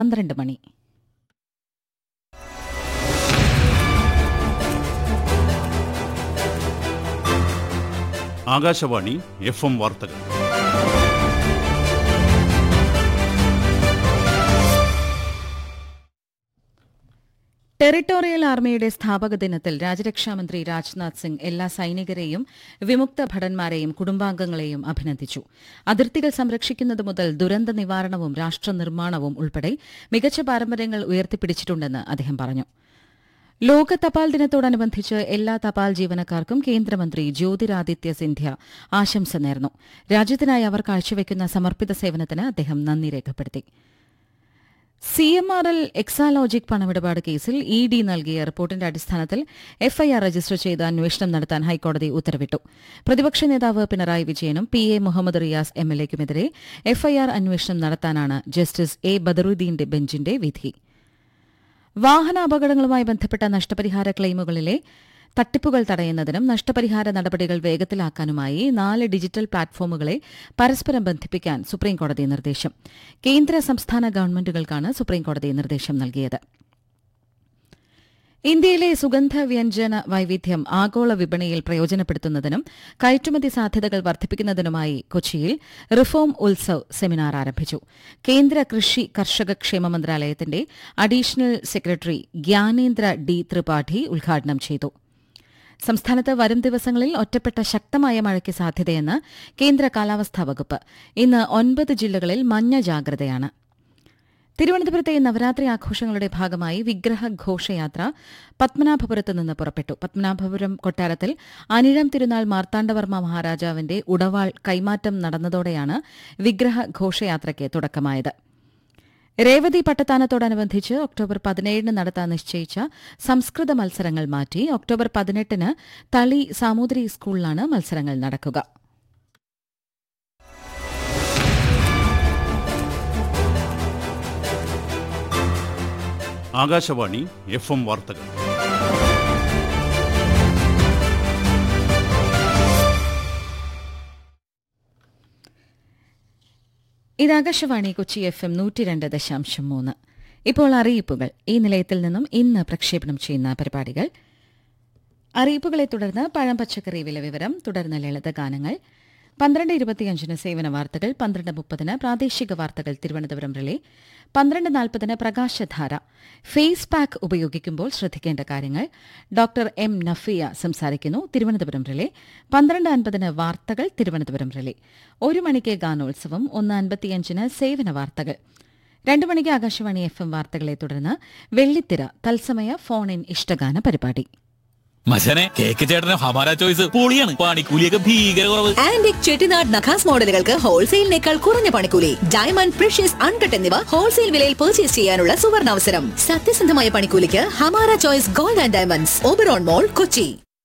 പന്ത്രണ്ട് മണി Akashvani F M വാർത്തകൾ ടെറിട്ടോറിയൽ ആർമിയുടെ സ്ഥാപക ദിനത്തിൽ രാജ്യരക്ഷാമന്ത്രി രാജ്നാഥ് സിംഗ് എല്ലാ സൈനികരെയും വിമുക്ത ഭടന്മാരെയും കുടുംബാംഗങ്ങളെയും അഭിനന്ദിച്ചു അതിർത്തികൾ സംരക്ഷിക്കുന്നത് മുതൽ ദുരന്ത നിവാരണവും രാഷ്ട്രനിർമ്മാണവും ഉൾപ്പെടെ മികച്ച പാരമ്പര്യങ്ങൾ ഉയർത്തിപ്പിടിച്ചിട്ടുണ്ടെന്ന് അദ്ദേഹം പറഞ്ഞു ലോക തപാൽ ദിനത്തോടനുബന്ധിച്ച് എല്ലാ തപാൽ ജീവനക്കാർക്കും കേന്ദ്രമന്ത്രി ജ്യോതിരാദിത്യ സിന്ധ്യ ആശംസ നേർന്നു രാജ്യത്തിനായി അവർ കാഴ്ചവെക്കുന്ന സമർപ്പിത സേവനത്തിന് അദ്ദേഹം നന്ദി രേഖപ്പെടുത്തി C M R L Exalogic പണമിടപാട് കേസിൽ ഇ ഡി നൽകിയ റിപ്പോർട്ടിന്റെ അടിസ്ഥാനത്തിൽ എഫ്ഐആർ രജിസ്റ്റർ ചെയ്ത് അന്വേഷണം നടത്താൻ ഹൈക്കോടതി ഉത്തരവിട്ടു പ്രതിപക്ഷ നേതാവ് പിണറായി വിജയനും P A Muhammad Riyas M L എക്കുമെതിരെ എഫ്ഐആർ അന്വേഷണം നടത്താനാണ് ജസ്റ്റിസ് എ ബദറുദ്ദീന്റെ ബെഞ്ചിന്റെ വിധി വാഹന അപകടങ്ങളുമായി ബന്ധപ്പെട്ട നഷ്ടപരിഹാര ക്ലെയിമുകളിലെ തട്ടിപ്പുകൾ തടയുന്നതിനും നഷ്ടപരിഹാര നടപടികൾ വേഗത്തിലാക്കാനുമായി നാല് ഡിജിറ്റൽ പ്ലാറ്റ്ഫോമുകളെ പരസ്പരം ബന്ധിപ്പിക്കാൻ സുപ്രീംകോടതി നിർദ്ദേശം കേന്ദ്ര സംസ്ഥാന ഗവൺമെന്റുകൾക്കാണ് സുപ്രീംകോടതി നിർദ്ദേശം നൽകിയത് ഇന്ത്യയിലെ സുഗന്ധ വ്യഞ്ജന വൈവിധ്യം ആഗോള വിപണിയിൽ പ്രയോജനപ്പെടുത്തുന്നതിനും കയറ്റുമതി സാധ്യതകൾ വർദ്ധിപ്പിക്കുന്നതിനുമായി കൊച്ചിയിൽ റിഫോം ഉത്സവ് സെമിനാർ ആരംഭിച്ചു കേന്ദ്ര കൃഷി കർഷക ക്ഷേമ മന്ത്രാലയത്തിന്റെ additional secretary Gyanendra D Tripathi ഉദ്ഘാടനം ചെയ്തു സംസ്ഥാനത്ത് വരും ദിവസങ്ങളിൽ ഒറ്റപ്പെട്ട ശക്തമായ മഴയ്ക്ക് സാധ്യതയെന്ന് കേന്ദ്ര കാലാവസ്ഥാ വകുപ്പ് ഇന്ന് ഒൻപത് ജില്ലകളിൽ മഞ്ഞ ജാഗ്രതയാണ് തിരുവനന്തപുരത്തെ നവരാത്രി ആഘോഷങ്ങളുടെ ഭാഗമായി വിഗ്രഹ ഘോഷയാത്ര പത്മനാഭപുരത്ത് നിന്ന് പുറപ്പെട്ടു പത്മനാഭപുരം കൊട്ടാരത്തിൽ അനിഴം തിരുനാൾ മാർത്താണ്ഡവർമ്മ മഹാരാജാവിന്റെ ഉടവാൾ കൈമാറ്റം നടന്നതോടെയാണ് വിഗ്രഹ ഘോഷയാത്രയ്ക്ക് തുടക്കമായത് രേവതി പട്ടത്താനത്തോടനുബന്ധിച്ച് ഒക്ടോബർ പതിനേഴിന് നടത്താൻ നിശ്ചയിച്ച സംസ്കൃത മത്സരങ്ങൾ മാറ്റി ഒക്ടോബർ പതിനെട്ടിന് തളി സാമൂതിരി സ്കൂളിലാണ് മത്സരങ്ങൾ നടക്കുക ആകാശവാണി എഫ് എം വാർത്തകൾ ഇത് ആകാശവാണി കൊച്ചി എഫ് എം നൂറ്റി രണ്ട് ദശാംശം മൂന്ന് ഇപ്പോൾ അറിയിപ്പുകൾ ഈ നിലയത്തിൽ നിന്നും ഇന്ന് പ്രക്ഷേപണം ചെയ്യുന്ന പരിപാടികൾ അറിയിപ്പുകളെ തുടർന്ന് പഴം പച്ചക്കറി വില വിവരം തുടർന്ന് ലളിത ഗാനങ്ങൾ പന്ത്രണ്ട് ഇരുപത്തിയഞ്ചിന് സേവന വാർത്തകൾ പന്ത്രണ്ട് മുപ്പതിന് പ്രാദേശിക വാർത്തകൾ തിരുവനന്തപുരം റിലേ പന്ത്രണ്ട് നാൽപ്പതിന് പ്രകാശധാര ഫേസ് പാക്ക് ഉപയോഗിക്കുമ്പോൾ ശ്രദ്ധിക്കേണ്ട കാര്യങ്ങൾ ഡോക്ടർ എം നഫിയ സംസാരിക്കുന്നു തിരുവനന്തപുരം റിലേ പന്ത്രണ്ട് അൻപതിന് വാർത്തകൾ തിരുവനന്തപുരം റിലേ ഒരു മണിക്ക് ഗാനോത്സവം ഒന്ന് അൻപത്തിയഞ്ചിന് സേവന വാർത്തകൾ രണ്ടു മണിക്ക് ആകാശവാണി എഫ് എം വാർത്തകളെ തുടർന്ന് വെള്ളിത്തിര തത്സമയ ഫോൺ ഇൻ ഇഷ്ടഗാന പരിപാടി മച്ചനെ കേക്ക് ചേട്ടന് ഹമാര ചോയ്സ് പൊളിയാണ് പണിക്കൂലിയൊക്കെ ഭീകര കുറവ് ആന്റിക് ചെട്ടിനാട് നഖാസ് മോഡലുകൾക്ക് ഹോൾസെയിലിനേക്കാൾ കുറഞ്ഞ പണിക്കൂലി ഡയമണ്ട് പ്രഷ്യസ് അൺകട്ട് എന്നിവ ഹോൾസെയിൽ വിലയിൽ പർച്ചേസ് ചെയ്യാനുള്ള സുവർണാവസരം സത്യസന്ധമായ പണിക്കൂലിക്ക് Hamara choice gold and diamonds Oberon mall Kochi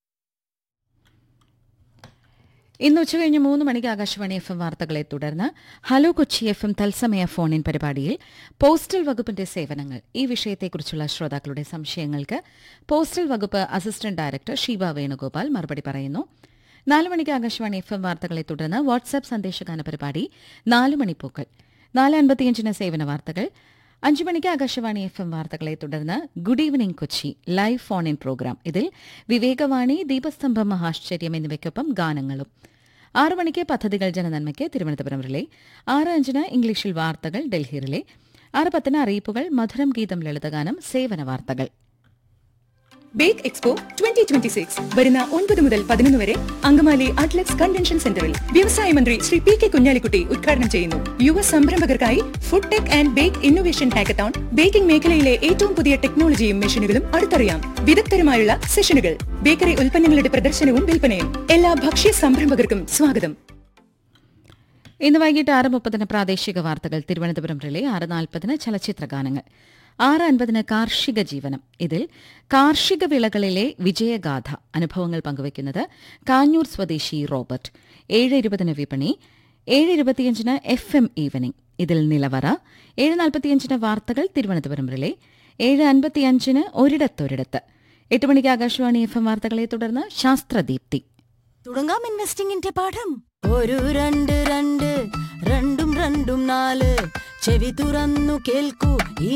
ഇന്ന് ഉച്ചകഴിഞ്ഞ് മൂന്ന് മണിക്ക് ആകാശവാണി എഫ് എം വാർത്തകളെ തുടർന്ന് ഹലോ കൊച്ചി എഫ് എം തത്സമയ ഫോൺ ഇൻ പരിപാടിയിൽ പോസ്റ്റൽ വകുപ്പിന്റെ സേവനങ്ങൾ ഈ വിഷയത്തെക്കുറിച്ചുള്ള ശ്രോതാക്കളുടെ സംശയങ്ങൾക്ക് പോസ്റ്റൽ വകുപ്പ് അസിസ്റ്റന്റ് ഡയറക്ടർ ഷീബ വേണുഗോപാൽ മറുപടി പറയുന്നു നാല് മണിക്ക് ആകാശവാണി എഫ് എം വാർത്തകളെ തുടർന്ന് വാട്സാപ്പ് സന്ദേശഗാന പരിപാടി നാല് മണിപ്പൂക്കൾ നാല് അൻപത്തിയഞ്ചിന് സേവന വാർത്തകൾ അഞ്ചു മണിക്ക് ആകാശവാണി എഫ് എം വാർത്തകളെ തുടർന്ന് good evening Kochi live phone in program ഇതിൽ വിവേകവാണി ദീപസ്തംഭം മഹാശ്ചര്യം എന്നിവയ്ക്കൊപ്പം ഗാനങ്ങളും ആറു മണിക്ക് പദ്ധതികൾ ജനനന്മയ്ക്ക് തിരുവനന്തപുരം റിലേ ആറ് അഞ്ചിന് ഇംഗ്ലീഷിൽ വാർത്തകൾ ഡൽഹി റിലേ ആറ് പത്തിന് അറിയിപ്പുകൾ മധുരം ഗീതം ലളിതഗാനം സേവന വാർത്തകൾ bake expo twenty twenty six വരുന്ന ഒൻപത് മുതൽ പതിനൊന്ന് വരെ അങ്കമാലി അറ്റ്ലറ്റ്സ് കൺവെൻഷൻ സെന്ററിൽ വ്യവസായ മന്ത്രി ശ്രീ പി കെ കുഞ്ഞാലിക്കുട്ടി ഉദ്ഘാടനം ചെയ്യുന്നു യുവ സംരംഭകർക്കായി food tech and bake innovation hackathon baking മേഖലയിലെ ഏറ്റവും പുതിയ ടെക്നോളജിയും മെഷീനുകളും അടുത്തറിയാം വിദഗ്ധരുമായുള്ള സെഷനുകൾ ബേക്കറി ഉൽപ്പന്നങ്ങളുടെ പ്രദർശനവും വിൽപ്പനയും എല്ലാ ഭക്ഷ്യ സംരംഭകർക്കും സ്വാഗതം ഇന്ന് വൈകിട്ട് ആറ് മുപ്പതിന് പ്രാദേശിക വാർത്തകൾ തിരുവനന്തപുരം റിലേ ആറ് നാൽപ്പതിന് ചലച്ചിത്ര ഗാനങ്ങൾ ആറ് അൻപതിന് കാർഷിക ജീവനം ഇതിൽ കാർഷിക വിളകളിലെ വിജയഗാഥ അനുഭവങ്ങൾ പങ്കുവയ്ക്കുന്നത് കാഞ്ഞൂർ സ്വദേശി റോബർട്ട് ഏഴ് ഇരുപതിന് വിപണി ഏഴ് ഇരുപത്തിയഞ്ചിന് എഫ് എം ഈവനിംഗ് ഇതിൽ നിലവറ ഏഴ് നാൽപ്പത്തിയഞ്ചിന് വാർത്തകൾ തിരുവനന്തപുരം റിലേ ഏഴ് അൻപത്തിയഞ്ചിന് ഒരിടത്തൊരിടത്ത് എട്ട് മണിക്ക് ആകാശവാണി എഫ് എം വാർത്തകളെ തുടർന്ന് ശാസ്ത്രദീപ്തി തുടങ്ങാം ഇൻവെസ്റ്റിംഗിന്റെ പാഠം ഒരു രണ്ട് രണ്ട് രണ്ടും രണ്ടും നാല് ചെവി തുറന്നു കേൾക്കൂ ഈ